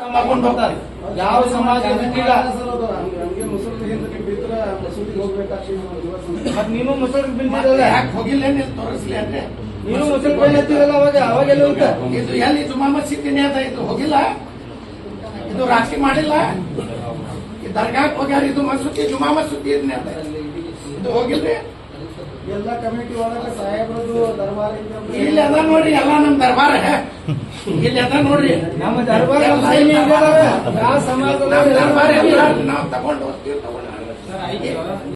ತಗೊಂಡ್ ಹೋಗ್ತಾರೆ ಯಾವ ಸಮಾಜ ಬಿಟ್ಟಿಲ್ಲ ಹಂಗೆ ಮುಸುಲ್ತಿ ಹಿಂದಕ್ಕೆ ಬಿದ್ರ ಮಸೂದಿಗೆ ಹೋಗ್ಬೇಕಾಗ್ತದೆ ನಮ್ಮ ಯುವ ಸಮುದಾಯ. ಮತ್ ನೀನು ಮುಸಲ್ಮಾನ್ ಮತ್ತೆ ಬಿದ್ದಿರಲ್ಲ ಯಾಕೆ ಹೋಗಿಲ್ಲ ನೀವು ತೋರಿಸ್ಲಿ ಅಂದ್ರೆ ನೀನು ಮುಸಲ್ಮಾನ್ ಹತ್ತಿರಲ್ಲ ಅವಾಗ ಅವಾಗ ಎಲ್ಲಿ ಹೋಗ್ತ ಇದು ಎಲ್ಲಿ ಜುಮಾ ಮಸೀದಿನೇ ಅದ ಇದು ಹೋಗಿಲ್ಲ ಇದು ರಾಶಿ ಮಾಡಿಲ್ಲ ಈ ದರ್ಗಾಕ್ ಹೋಗ್ಯಾರ ಇದು ಮಸೂದಿ ಜುಮಾ ಮಸೂದಿ ಇದನ್ನೇ ಅದ ಇದು ಹೋಗಿಲ್ರಿ ಎಲ್ಲ ಕಮಿಟಿ ಒಳಗೆ ಸಾಹೇಬ್ರದು ದರ್ಬಾರ್ ಐತೆ ಅಂತ ಇಲ್ಲಿ ಅದ ನೋಡ್ರಿ ಎಲ್ಲ ನಮ್ ದರ್ಬಾರ ಇಲ್ಲಿ ಅದ ನೋಡ್ರಿ ನಮ್ಮ ದರ್ಬಾರ್ ನಮ್ಮ ಸೈನ್ಯ ಇದ್ದಾವೆ. ಯಾವ ಸಮಾಜದ ನಮ್ ದರ್ಬಾರ್ ಎಲ್ಲ ನಾವು ತಗೊಂಡು ಹೋಗ್ತೀವಿ ತಗೊಂಡು